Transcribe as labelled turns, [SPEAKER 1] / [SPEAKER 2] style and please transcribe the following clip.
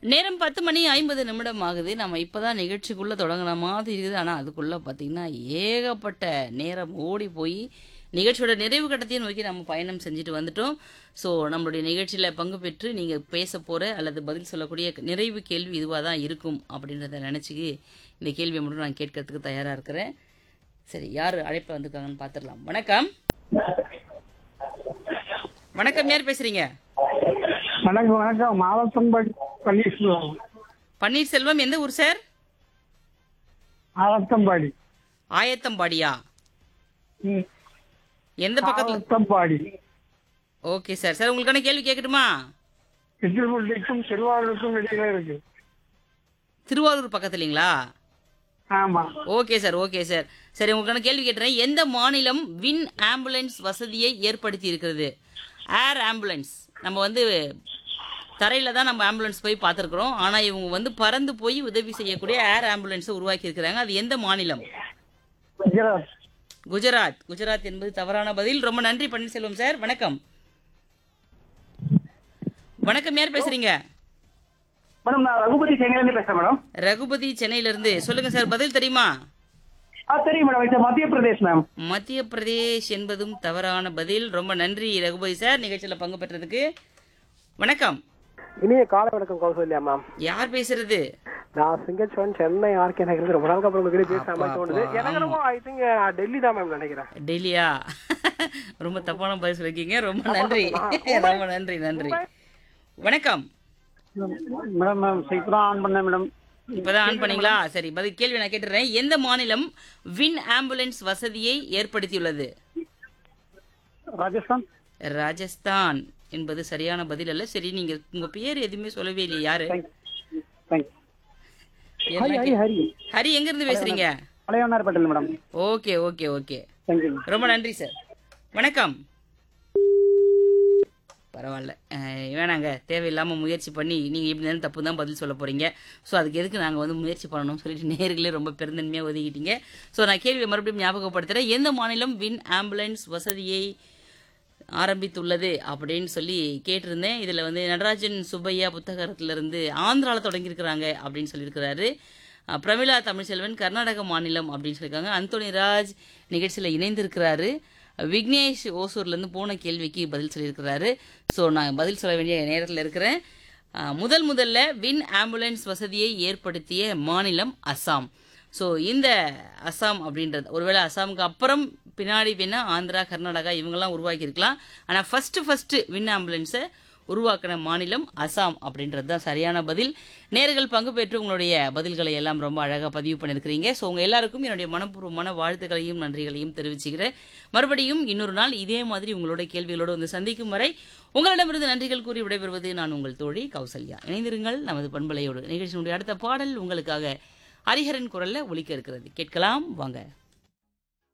[SPEAKER 1] நேரம் பத்து மணி ஐம்பது நிமிடம் ஆகுது நம்ம இப்பதான் நிகழ்ச்சிக்குள்ள தொடங்கின மாதிரி இருக்குது ஆனா அதுக்குள்ள பாத்தீங்கன்னா ஏகப்பட்ட நேரம் ஓடி போய் நிகழ்ச்சியோட நிறைவு கட்டத்தையும் நோக்கி நம்ம பயணம் செஞ்சுட்டு வந்துட்டோம் ஸோ நம்மளுடைய நிகழ்ச்சியில பங்கு பெற்று நீங்க பேச போற அல்லது பதில் சொல்லக்கூடிய நிறைவு கேள்வி இதுவாக தான் இருக்கும் அப்படின்றத நினைச்சுக்கு இந்த கேள்வியை மட்டும் நான் கேட்கறதுக்கு தயாரா இருக்கிறேன் சரி யார் அழைப்பில் வந்திருக்காங்கன்னு பார்த்துடலாம் வணக்கம் வணக்கம் யார் பேசுறீங்க
[SPEAKER 2] வணக்கம் வணக்கம் மாவட்டம்படி பன்னீர்செல்வம்
[SPEAKER 1] பன்னீர்செல்வம் எந்த ஊர் சார்
[SPEAKER 2] ஆலத்தம்பாடி
[SPEAKER 1] ஆயத்தம்பாடியா
[SPEAKER 2] ம்.
[SPEAKER 1] எந்த பக்கத்துல
[SPEAKER 2] ஆலத்தம்பாடி
[SPEAKER 1] ஓகே சார் சார் உங்களுக்கான கேள்வி கேட்கட்டுமா
[SPEAKER 2] திருப்பள்ளிக்கும் திருவாரூருக்கும் இடையில இருக்கு
[SPEAKER 1] திருவாரூர் பக்கத்துலீங்களா
[SPEAKER 2] ஆமா
[SPEAKER 1] ஓகே சார் ஓகே சார் சரி உங்களுக்கான கேள்வி கேட்டுறேன் எந்த மாநிலம் வின் ஆம்புலன்ஸ் வசதியை ஏற்படுத்தி இருக்கிறது ஏர் ஆம்புலன்ஸ் நம்ம வந்து தரையில தான் நம்ம ஆம்புலன்ஸ் போய் பார்த்துருக்குறோம் ஆனா இவங்க வந்து பறந்து போய் உதவி செய்யக்கூடிய ஏர் ஆம்புலன்ஸை உருவாக்கி இருக்கிறாங்க அது எந்த மாநிலம்
[SPEAKER 2] குஜராத்
[SPEAKER 1] குஜராத் குஜராத் என்பது தவறான பதில் ரொம்ப நன்றி பன்னீர்செல்வம் சார் வணக்கம் வணக்கம் யார் பேசுறீங்க
[SPEAKER 2] மேடம் நான் ரகுபதி சென்னையிலேருந்து பேசுறேன் மேடம்
[SPEAKER 1] ரகுபதி சென்னையில இருந்து சொல்லுங்க சார் பதில் தெரியுமா
[SPEAKER 2] ஆ தெரியும் மேடம் இது மத்திய பிரதேஷ் மேம்
[SPEAKER 1] மத்திய பிரதேஷ் என்பதும் தவறான பதில் ரொம்ப நன்றி ரகுபதி சார் நிகழ்ச்சியில பங்கு பெற்றதுக்கு வணக்கம்
[SPEAKER 3] இனிய காலை வணக்கம் கௌசல்யா மேம்
[SPEAKER 1] யார் பேசுறது
[SPEAKER 3] நான் சிங்கச்சோன் சென்னை ஆர்கே நகர் ரொம்ப நாளுக்கு அப்புறம் உங்ககிட்ட பேசுற மாதிரி தோணுது
[SPEAKER 1] அப்பா,
[SPEAKER 3] எனக்கு என்னமோ ஐ திங்க் டெல்லி தான் மேம் நினைக்கிறேன்
[SPEAKER 1] டெல்லியா ரொம்ப தப்பான பதில் சொல்லிருக்கீங்க ரொம்ப நன்றி ரொம்ப நன்றி நன்றி வணக்கம்
[SPEAKER 2] மேடம் மேம் சீக்கிரம் ஆன் பண்ணேன் மேடம்
[SPEAKER 1] இப்பதான் ஆன் பண்ணீங்களா சரி பதில் கேள்வி நான் கேட்டுறேன் எந்த மாநிலம் வின் ஆம்புலன்ஸ் வசதியை ஏற்படுத்தியுள்ளது
[SPEAKER 2] ராஜஸ்தான்
[SPEAKER 1] ராஜஸ்தான் என்பது சரியான பதில் அல்ல சரி நீங்க உங்க பேர் எதுவுமே சொல்லவே இல்லையே யாரு
[SPEAKER 2] தேங்க்ஸ்
[SPEAKER 1] என்ன
[SPEAKER 2] ஹரி
[SPEAKER 1] கே-
[SPEAKER 2] ஹரி
[SPEAKER 1] ஹரி எங்க இருந்து பேசுறீங்க
[SPEAKER 2] பழையவனார்பேட்டல் madam
[SPEAKER 1] okay okay okay
[SPEAKER 2] thank you
[SPEAKER 1] ரொம்ப நன்றி சார் வணக்கம் பரவாயில்ல அஹ் வேணாங்க தேவையில்லாமல் முயற்சி பண்ணி நீங்கள் இப்படி இருந்தாலும் தப்பு தான் பதில் சொல்ல போகிறீங்க ஸோ அதுக்கு எதுக்கு நாங்கள் வந்து முயற்சி பண்ணணும்னு சொல்லிட்டு நேர்களே ரொம்ப பெருந்தன்மையாக ஒதுக்கிட்டீங்க ஸோ நான் கேள்வியை மறுபடியும் ஞாபகப்படுத்துகிறேன் எந்த மாநிலம் வின் ஆம்புலன்ஸ் வசதியை ஆரம்பித்துள்ளது அப்படின்னு சொல்லி கேட்டிருந்தேன் இதில் வந்து நடராஜன் சுப்பையா புத்தகத்திலிருந்து ஆந்திராவில் தொடங்கியிருக்கிறாங்க அப்படின்னு சொல்லியிருக்கிறாரு அஹ் பிரமிளா தமிழ்செல்வன் கர்நாடக மாநிலம் அப்படின்னு சொல்லியிருக்காங்க அந்தோனி ராஜ் நிகழ்ச்சியில் இணைந்திருக்கிறாரு விக்னேஷ் ஓசூர்லேருந்து போன கேள்விக்கு பதில் சொல்லியிருக்கிறாரு ஸோ நான் பதில் சொல்ல வேண்டிய நேரத்தில் இருக்கிறேன் அஹ் முதல் முதல்ல வின் ஆம்புலன்ஸ் வசதியை ஏற்படுத்திய மாநிலம் அஸ்ஸாம் ஸோ இந்த அஸ்ஸாம் அப்படின்றது ஒருவேளை அஸ்ஸாமுக்கு அப்புறம் பின்னாடி வேணா ஆந்திரா கர்நாடகா இவங்கெல்லாம் உருவாக்கியிருக்கலாம் ஆனால் ஃபர்ஸ்ட் ஃபர்ஸ்ட் வின் ஆம்புலன்ஸை உருவாக்கின மாநிலம் அசாம் அப்படின்றது தான் சரியான பதில் நேர்கள் பங்கு பெற்று உங்களுடைய பதில்களை எல்லாம் ரொம்ப அழகாக பதிவு பண்ணியிருக்கிறீங்க ஸோ உங்கள் எல்லாருக்கும் என்னுடைய மனப்பூர்வமான வாழ்த்துக்களையும் நன்றிகளையும் தெரிவிச்சுக்கிறேன் மறுபடியும் இன்னொரு நாள் இதே மாதிரி உங்களோட கேள்விகளோடு வந்து சந்திக்கும் வரை உங்களிடமிருந்து நன்றிகள் கூறி விடைபெறுவது நான் உங்கள் தோழி கௌசல்யா இணைந்திருங்கள் நமது பண்பலையோடு நிகழ்ச்சியினுடைய அடுத்த பாடல் உங்களுக்காக ஹரிஹரன் குரல்ல ஒலிக்க இருக்கிறது கேட்கலாம் வாங்க